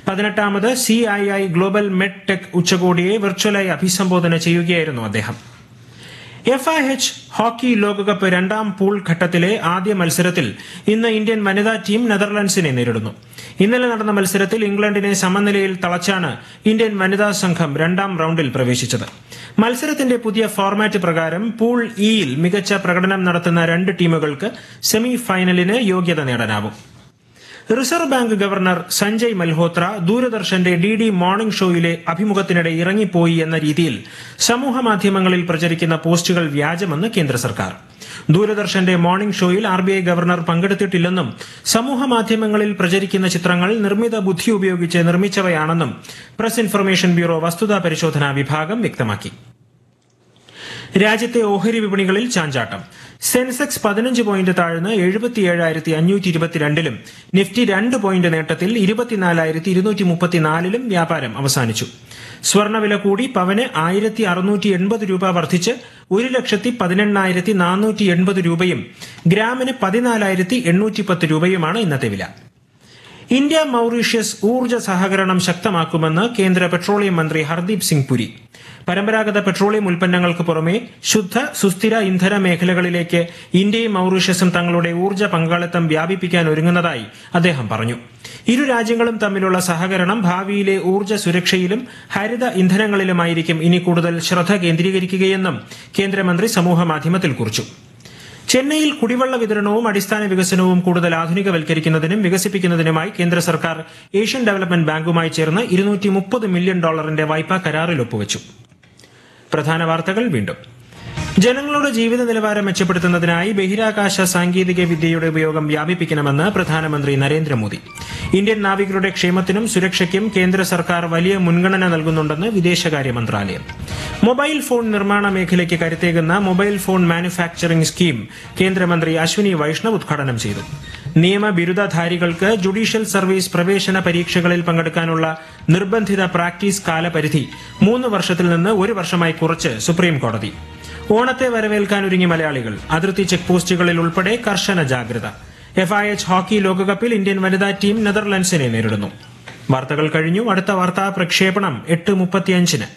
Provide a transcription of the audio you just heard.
പതിനെട്ടാമത് C I I global med tech ഉച്ചകോടിയെ വെർച്വലായി അഭിസംബോധന ചെയ്യുകയായിരുന്നു അദ്ദേഹം എഫ് ഐ എച്ച് ഹോക്കി ലോകകപ്പ് രണ്ടാം പൂൾ ഘട്ടത്തിലെ ആദ്യ മത്സരത്തിൽ ഇന്ന് ഇന്ത്യൻ വനിതാ ടീം നെതർലൻഡ്സിനെ നേരിടുന്നു ഇന്നലെ നടന്ന മത്സരത്തിൽ ഇംഗ്ലണ്ടിനെ സമനിലയിൽ തളച്ചാണ് ഇന്ത്യൻ വനിതാ സംഘം രണ്ടാം റൌണ്ടിൽ പ്രവേശിച്ചത് മത്സരത്തിന്റെ പുതിയ ഫോർമാറ്റ് പ്രകാരം പൂൾ ഇയിൽ മികച്ച പ്രകടനം നടത്തുന്ന രണ്ട് ടീമുകൾക്ക് സെമി ഫൈനലിന് യോഗ്യത നേടാനാവും reserve bank governor Sanjay Malhotra ദൂരദർശന്റെ ഡി ഡി മോർണിംഗ് ഷോയിലെ അഭിമുഖത്തിനിടെ ഇറങ്ങിപ്പോയി എന്ന രീതിയിൽ സമൂഹ മാധ്യമങ്ങളിൽ പ്രചരിക്കുന്ന പോസ്റ്റുകൾ വ്യാജമെന്ന് കേന്ദ്ര സർക്കാർ ദൂരദർശന്റെ മോർണിംഗ് ഷോയിൽ ആർ ബി ഐ ഗവർണർ പങ്കെടുത്തിട്ടില്ലെന്നും സമൂഹ മാധ്യമങ്ങളിൽ പ്രചരിക്കുന്ന ചിത്രങ്ങൾ നിർമ്മിത ബുദ്ധി ഉപയോഗിച്ച് നിർമ്മിച്ചവയാണെന്നും പ്രസ് ഇൻഫർമേഷൻ ബ്യൂറോ വസ്തുതാ പരിശോധനാ വിഭാഗം വ്യക്തമാക്കി രാജ്യത്തെ ഓഹരി വിപണികളിൽ ചാഞ്ചാട്ടം സെൻസെക്സ് പതിനഞ്ച് പോയിന്റ് താഴ്ന്ന് എഴുപത്തിയേഴായിരത്തി അഞ്ഞൂറ്റി ഇരുപത്തിരണ്ടിലും നിഫ്റ്റി രണ്ട് പോയിന്റ് നേട്ടത്തിൽ ഇരുപത്തിനാലായിരത്തി ഇരുന്നൂറ്റി മുപ്പത്തിനാലിലും വ്യാപാരം അവസാനിച്ചു സ്വർണ്ണവില കൂടി പവന് ആയിരത്തി അറുന്നൂറ്റി എൺപത് രൂപ വർദ്ധിച്ച് ഒരു ലക്ഷത്തി പതിനെണ്ണായിരത്തി നാനൂറ്റി എൺപത് രൂപയും ഗ്രാമിന് പതിനാലായിരത്തി എണ്ണൂറ്റി പത്ത് രൂപയുമാണ് ഇന്നത്തെ വില ഇന്ത്യ മൌറീഷ്യസ് ഊർജ്ജ സഹകരണം ശക്തമാക്കുമെന്ന് കേന്ദ്ര പെട്രോളിയം മന്ത്രി ഹർദീപ് സിംഗ് പുരി പരമ്പരാഗത പെട്രോളിയം ഉൽപ്പന്നങ്ങൾക്ക് പുറമെ ശുദ്ധ സുസ്ഥിര ഇന്ധന മേഖലകളിലേക്ക് ഇന്ത്യയും മൌറീഷ്യസും തങ്ങളുടെ ഊർജ്ജ പങ്കാളിത്തം വ്യാപിപ്പിക്കാൻ ഒരുങ്ങുന്നതായി അദ്ദേഹം പറഞ്ഞു ഇരു രാജ്യങ്ങളും തമ്മിലുള്ള സഹകരണം ഭാവിയിലെ ഊർജ്ജ സുരക്ഷയിലും ഹരിത ഇന്ധനങ്ങളിലുമായിരിക്കും ഇനി കൂടുതൽ ശ്രദ്ധ കേന്ദ്രീകരിക്കുകയെന്നും കേന്ദ്രമന്ത്രി സമൂഹ മാധ്യമത്തിൽ കുറിച്ചു ചെന്നൈയിൽ കുടിവെള്ള വിതരണവും അടിസ്ഥാന വികസനവും കൂടുതൽ ആധുനികവൽക്കരിക്കുന്നതിനും വികസിപ്പിക്കുന്നതിനുമായി കേന്ദ്ര സർക്കാർ ഏഷ്യൻ ഡെവലപ്മെന്റ് ബാങ്കുമായി ചേർന്ന് ഇരുന്നൂറ്റി മുപ്പത് മില്യൺ ഡോളറിന്റെ വായ്പാ കരാറിൽ ഒപ്പുവച്ചു പ്രധാന വാർത്തകൾ വീണ്ടും ജനങ്ങളുടെ ജീവിത നിലവാരം മെച്ചപ്പെടുത്തുന്നതിനായി ബഹിരാകാശ സാങ്കേതിക വിദ്യയുടെ ഉപയോഗം വ്യാപിപ്പിക്കണമെന്ന് പ്രധാനമന്ത്രി നരേന്ദ്രമോദി ഇന്ത്യൻ നാവികരുടെ ക്ഷേമത്തിനും സുരക്ഷയ്ക്കും കേന്ദ്ര സർക്കാർ വലിയ മുൻഗണന നൽകുന്നുണ്ടെന്ന് വിദേശകാര്യ മന്ത്രാലയം മൊബൈൽ ഫോൺ നിർമ്മാണ മേഖലയ്ക്ക് കരുത്തേകുന്ന മൊബൈൽ ഫോൺ മാനുഫാക്ചറിംഗ് സ്കീം കേന്ദ്രമന്ത്രി അശ്വിനി വൈഷ്ണവ് ഉദ്ഘാടനം ചെയ്തു നിയമ ബിരുദധാരികൾക്ക് ജുഡീഷ്യൽ സർവീസ് പ്രവേശന പരീക്ഷകളിൽ പങ്കെടുക്കാനുള്ള നിർബന്ധിത പ്രാക്ടീസ് കാലപരിധി മൂന്ന് വർഷത്തിൽ നിന്ന് ഒരു വർഷമായി കുറച്ച് സുപ്രീം കോടതി ഓണത്തെ വരവേൽക്കാൻ ഒരുങ്ങി മലയാളികൾ അതിർത്തി ചെക്ക് പോസ്റ്റുകളിൽ ഉൾപ്പെടെ കർശന ജാഗ്രത എഫ് ഐ എച്ച് ഹോക്കി ലോകകപ്പിൽ ഇന്ത്യൻ വനിതാ ടീം നെതർലൻഡ്സിനെ നേരിടുന്നു വാർത്തകൾ കഴിഞ്ഞു അടുത്ത വാർത്താ പ്രക്ഷേപണം എട്ട് മുപ്പത്തിയഞ്ചിന്